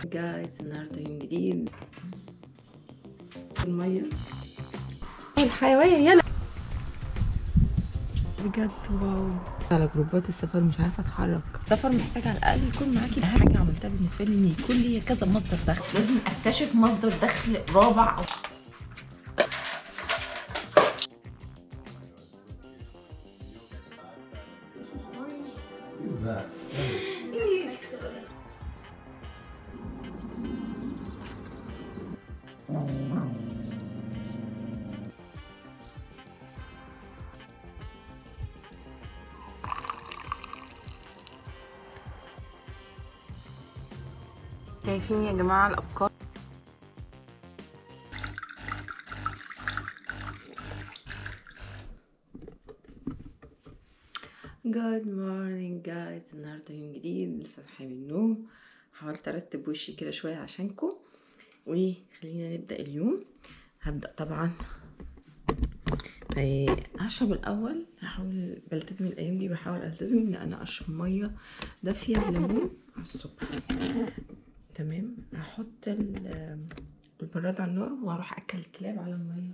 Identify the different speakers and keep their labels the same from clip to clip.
Speaker 1: جايز النهارده يوم جديد المية الحيوية يلا بجد واو على جروبات السفر مش عارفه اتحرك السفر محتاج على الاقل يكون معاكي اهم حاجه عملتها بالنسبه لي ان يكون ليا كذا مصدر دخل لازم اكتشف مصدر دخل رابع او
Speaker 2: Who's that?
Speaker 1: شايفين يا جماعه الافكار جود مورنينج جايز النهارده يوم جديد لسه صاحيه من النوم حاولت ارتب وشي كده شويه عشانكم وخلينا نبدا اليوم هبدا طبعا آه، هشرب الاول هحاول بلتزم الايام دي بحاول التزم ان انا اشرب ميه دافيه بليمون على الصبح تمام هحط ال- البراد على النار وهروح اكل الكلاب على الميه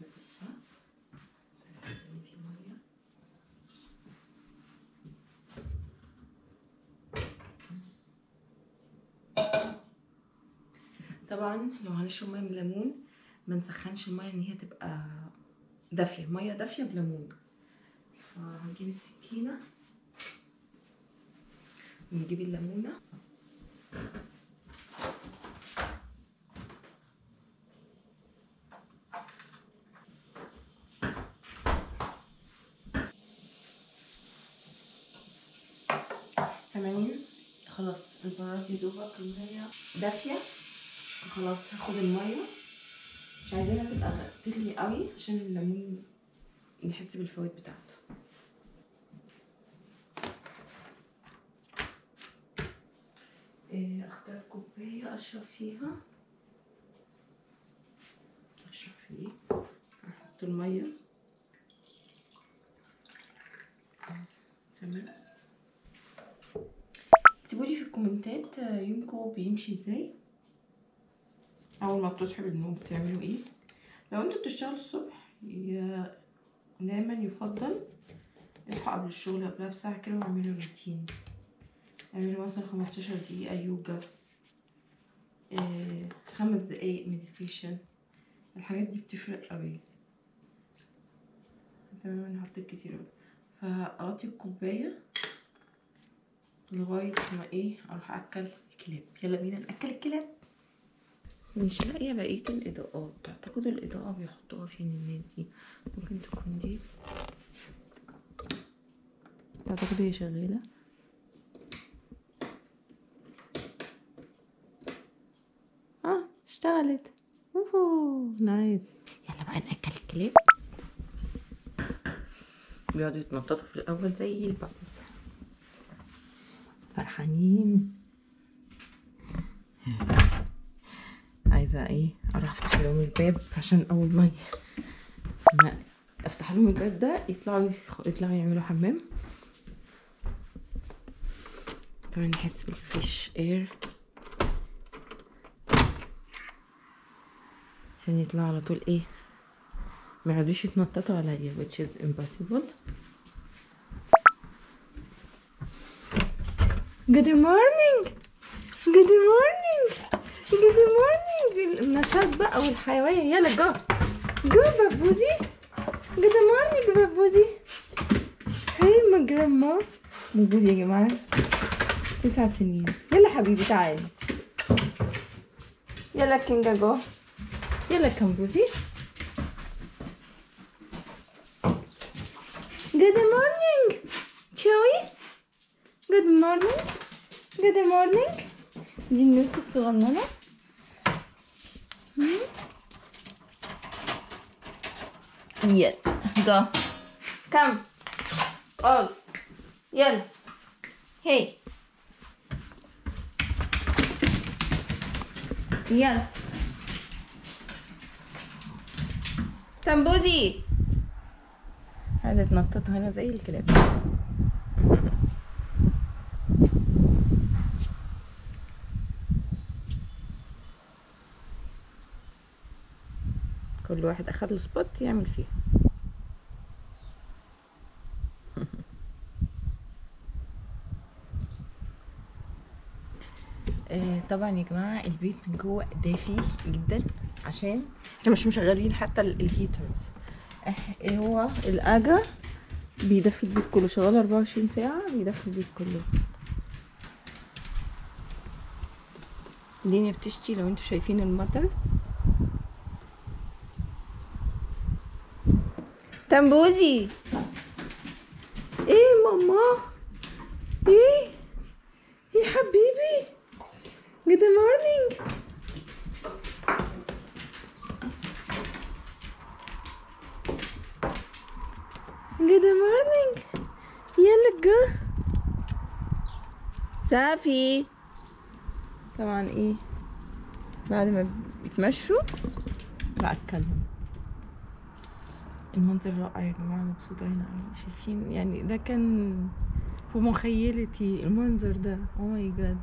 Speaker 1: طبعا لو هنشرب ميه بليمون ما نسخنش الميه ان هي تبقى دافيه ميه دافيه بليمون فهنجيب السكينه ونجيب الليمونه سامعين خلاص البراد يا دوبك المية دافية خلاص هاخد المية مش عايزينها تبقى تغلي قوي عشان الليمون نحس بالفوائد بتاعته إيه، اختار كوباية اشرب فيها اشرب في دي احط المية تمام اكتبوا لي في الكومنتات آه، يومكم بيمشي ازاي اول ما بتصحوا من النوم بتعملوا ايه لو انتوا بتشتغلوا الصبح يا دايما يفضل اصحوا قبل الشغل قبلها بساعة كده واعملوا روتين اعملوا مثلا 15 دقيقة يوجا آه، خمس دقايق مديتيشن الحاجات دي بتفرق قوي تمام انا حطيت كتير قوي فاغطي الكوباية لغاية ما ايه اروح اكل الكلاب يلا بينا ناكل الكلاب مش لاقية بقية الإضاءات تعتقدوا الإضاءة بيحطوها فين الناس دي ممكن تكون دي تعتقدوا هي شغالة اه اشتغلت اوه نايس يلا بقى ناكل الكلاب بيقعدوا يتنططوا في الأول زي البعض فرحانين عايزة ايه اروح افتح لهم الباب عشان اول ما ي- ما افتح لهم الباب ده يطلعوا يخ- يطلعوا يعملوا حمام كمان نحس بالفيش اير عشان يطلعوا على طول ايه ما يقعدوش يتنططوا عليا which is impossible Good morning Good morning Good morning النشاط بقى والحيوية يلا جو جو بابوزي Good morning بابوزي هاي ما جراما بابوزي يا جماعة تسع سنين يلا حبيبي تعالي يلا كينجا جو يلا كمبوزي Good morning تشوي Good morning Good morning دي النوتة الصغننة مم. يلا جو كم all يلا هي يلا تنبوذي قاعدة تنطط هنا زي الكلاب كل واحد اخد له سبوت يعمل فيها آه، طبعا يا جماعه البيت من جوه دافي جدا عشان احنا مش مشغلين حتى ال- الهيترز إح- هو الاجا بيدفي البيت كله شغال 24 ساعه بيدفي البيت كله الدنيا بتشتي لو انتوا شايفين المطر تنبوزي ايه ماما ايه يا حبيبي جود مورنينج جود مورنينج يلا جو صافي طبعا ايه بعد ما بيتمشوا بأكلهم المنظر رائع يا جماعة مبسوطة هنا أوي شايفين يعني ده كان في مخيلتي المنظر ده او ماي جاد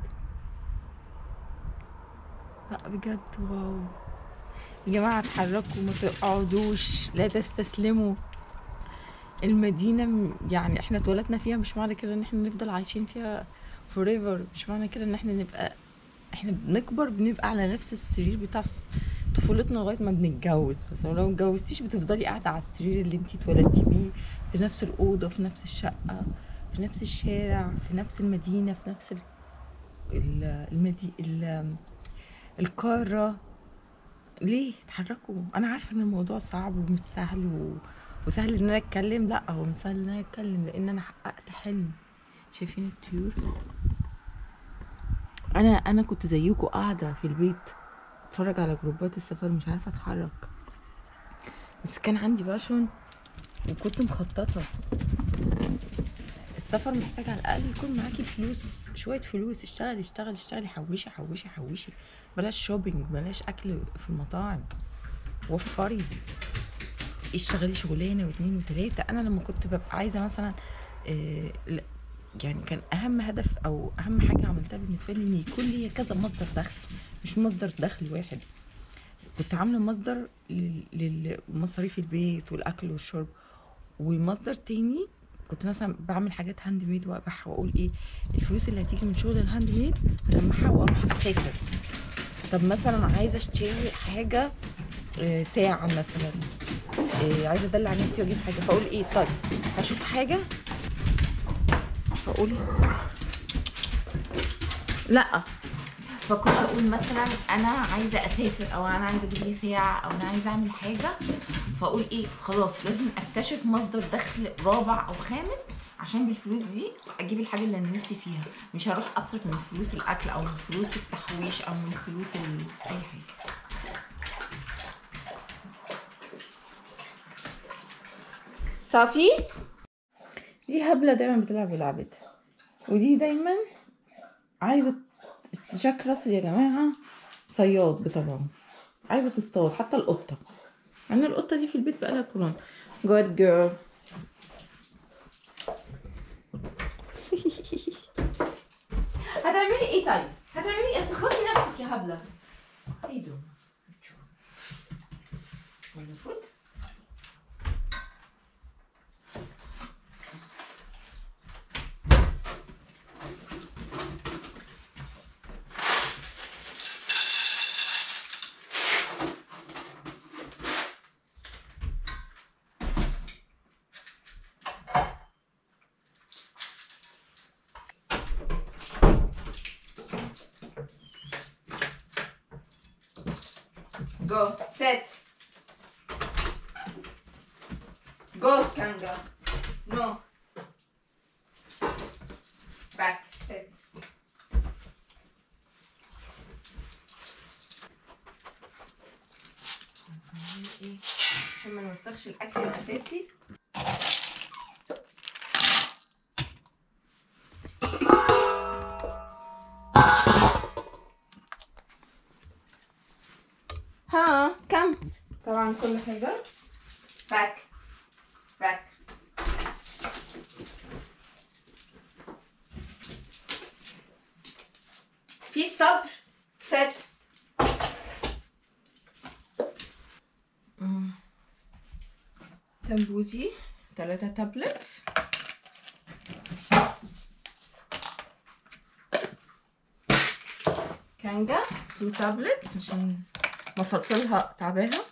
Speaker 1: لا بجد واو يا جماعة اتحركوا ما تقعدوش لا تستسلموا المدينة م- يعني احنا اتولدنا فيها مش معنى كده ان احنا نفضل عايشين فيها forever مش معنى كده ان احنا نبقى احنا بنكبر بنبقى على نفس السرير بتاع طفولتنا لغايه ما بنتجوز بس لو ما اتجوزتيش بتفضلي قاعده على السرير اللي انتي اتولدتي بيه في نفس الاوضه في نفس الشقه في نفس الشارع في نفس المدينه في نفس ال... ال... المدي... ال... القاره ليه اتحركوا انا عارفه ان الموضوع صعب ومش سهل و... وسهل ان انا اتكلم لا هو مش سهل ان انا اتكلم لان انا حققت حلم شايفين الطيور انا انا كنت زيكم قاعده في البيت اتفرج على جروبات السفر مش عارفه اتحرك بس كان عندي باشون وكنت مخططه السفر محتاج على الاقل يكون معاكي فلوس شويه فلوس اشتغلي اشتغلي اشتغلي حوشي حوشي حوشي بلاش شوبينج بلاش اكل في المطاعم وفري اشتغلي شغلانه واتنين وتلاته انا لما كنت ببقى عايزه مثلا آه، ل- يعني كان اهم هدف او اهم حاجه عملتها بالنسبه لي ان يكون لي كذا مصدر دخل مش مصدر دخل واحد كنت عامله مصدر لل- لمصاريف البيت والاكل والشرب ومصدر تاني كنت مثلا بعمل حاجات هاند ميد وابيعها واقول ايه الفلوس اللي هتيجي من شغل الهاند ميد هجمعها واروح اسافر طب مثلا عايزه اشتري حاجه آه، ساعه مثلا آه، عايزه ادلع نفسي واجيب حاجه فاقول ايه طيب هشوف حاجه فاقول لا فكنت اقول مثلا انا عايزه اسافر او انا عايزه اجيب لي ساعه او انا عايزه اعمل حاجه فاقول ايه خلاص لازم اكتشف مصدر دخل رابع او خامس عشان بالفلوس دي اجيب الحاجه اللي انا نفسي فيها مش هروح اصرف من فلوس الاكل او من فلوس التحويش او من فلوس ال- اي حاجه صافي دي هبله دايما بتلعب بلعبتها ودي دايما عايزه جاك راسل يا جماعه صياد بطبعه عايزه تصطاد حتى القطه انا القطه دي في البيت بقالها كورونا جود جيرل هتعملي ايه طيب هتعملي ايه تخبطي نفسك يا هبله ايه ده ولا فوت Go. Set. Go, Kanga. No. Back. Set. إيه؟ عشان ما نوسخش الاكل الاساسي ها كم طبعا كل حاجة باك باك في صبر ست مم. عشان بوزي ثلاثة تابلت كانجا تو تابلت عشان مفاصلها تعباها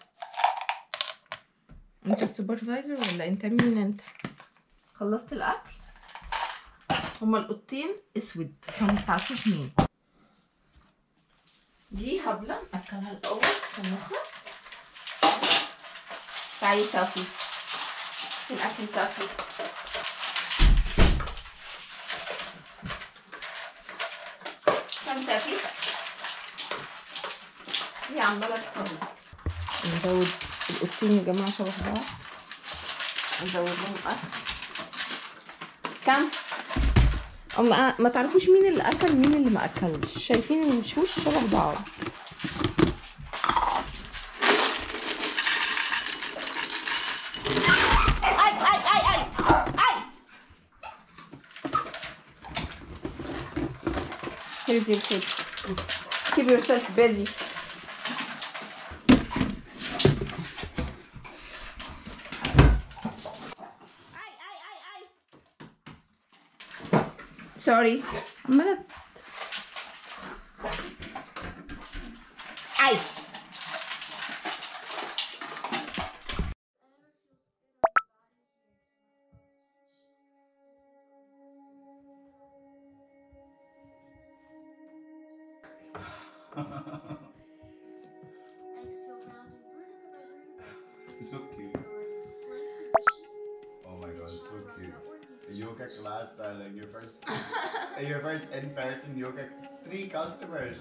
Speaker 1: انت السوبرفايزر ولا انت مين انت خلصت الاكل هما القطين اسود فما تعرفوش مين دي هبله اكلها الاول عشان نخلص تعالي صافي فين اكل صافي كم صافي هي عماله تخلط نزود القطين يا جماعه شبه بعض نزود لهم اكل كم أما ما تعرفوش مين اللي اكل مين اللي ما اكلش شايفين الوشوش شبه بعض اي اي اي اي اي Here's your food. Keep yourself busy. اي اي اي اي سوري عمالة اي
Speaker 2: so cute. Oh my god, so cute. Yoga class, darling. Your first, your first in-person yoga. Three customers.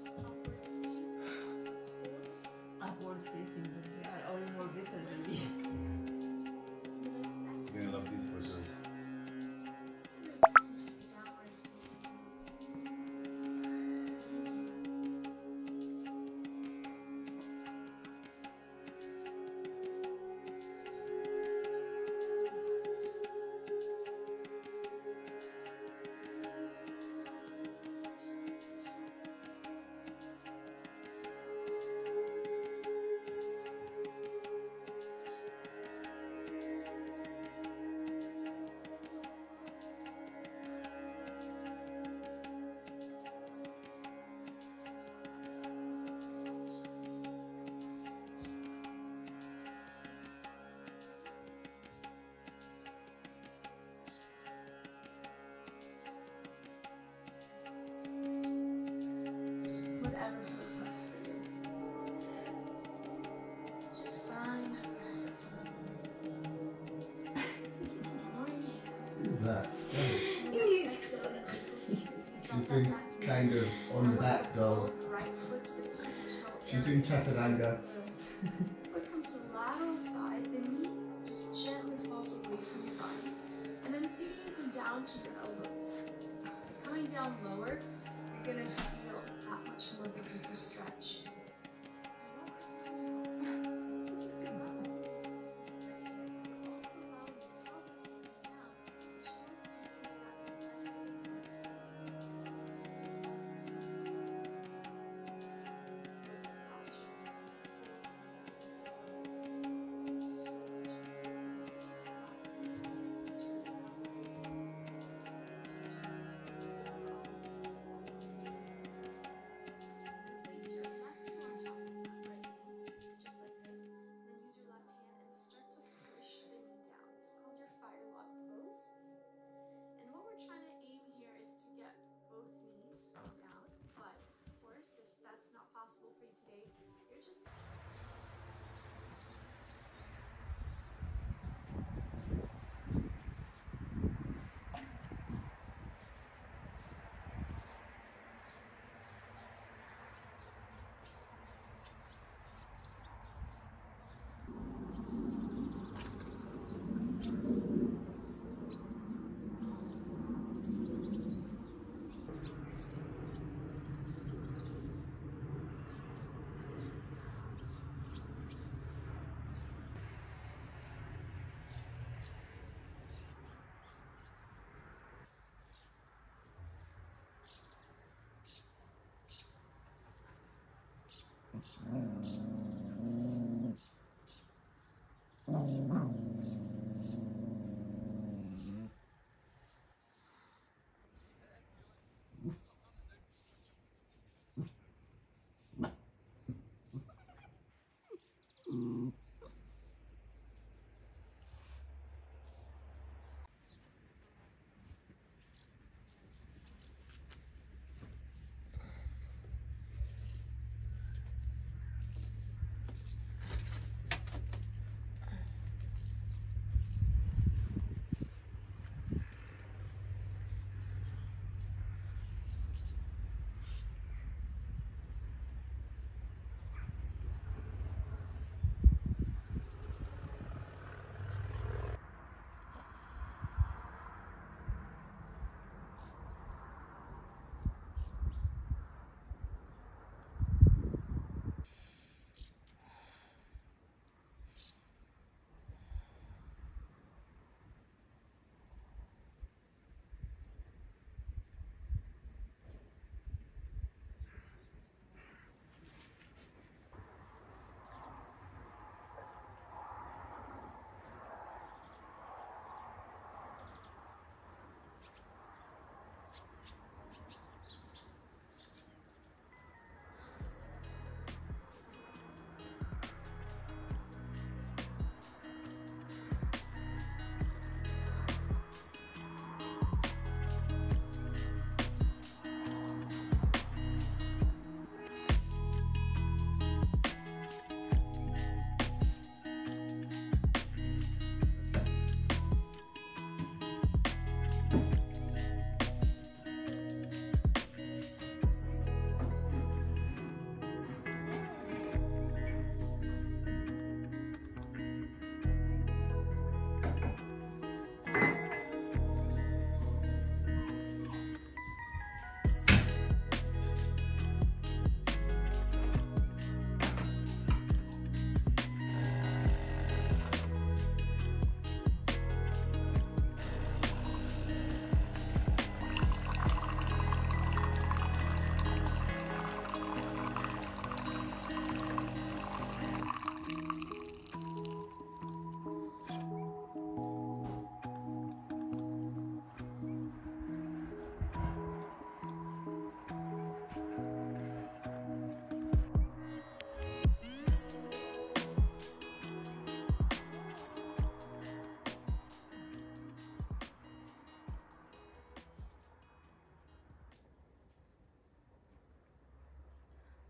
Speaker 2: You're gonna love these photos.
Speaker 3: Whatever feels best for you. Just fine.
Speaker 2: Who's that?
Speaker 3: She's
Speaker 2: She's doing kind of on the back dog.
Speaker 3: Right foot to the pinky toe.
Speaker 2: She's doing chaturanga.
Speaker 3: Foot comes to lateral side, the knee just gently falls away from your body. And then sinking them down to your elbows. Coming down lower, you're gonna feel that much more of a deeper stretch. Place your left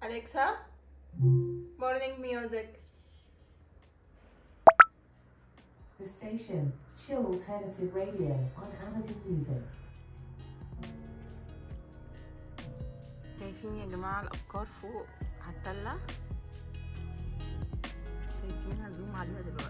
Speaker 1: Alexa, morning music.
Speaker 4: The station, Chill Alternative Radio on Amazon Music.
Speaker 1: شايفين يا جماعة الأفكار فوق على التلة شايفينها زوم عليها دلوقتي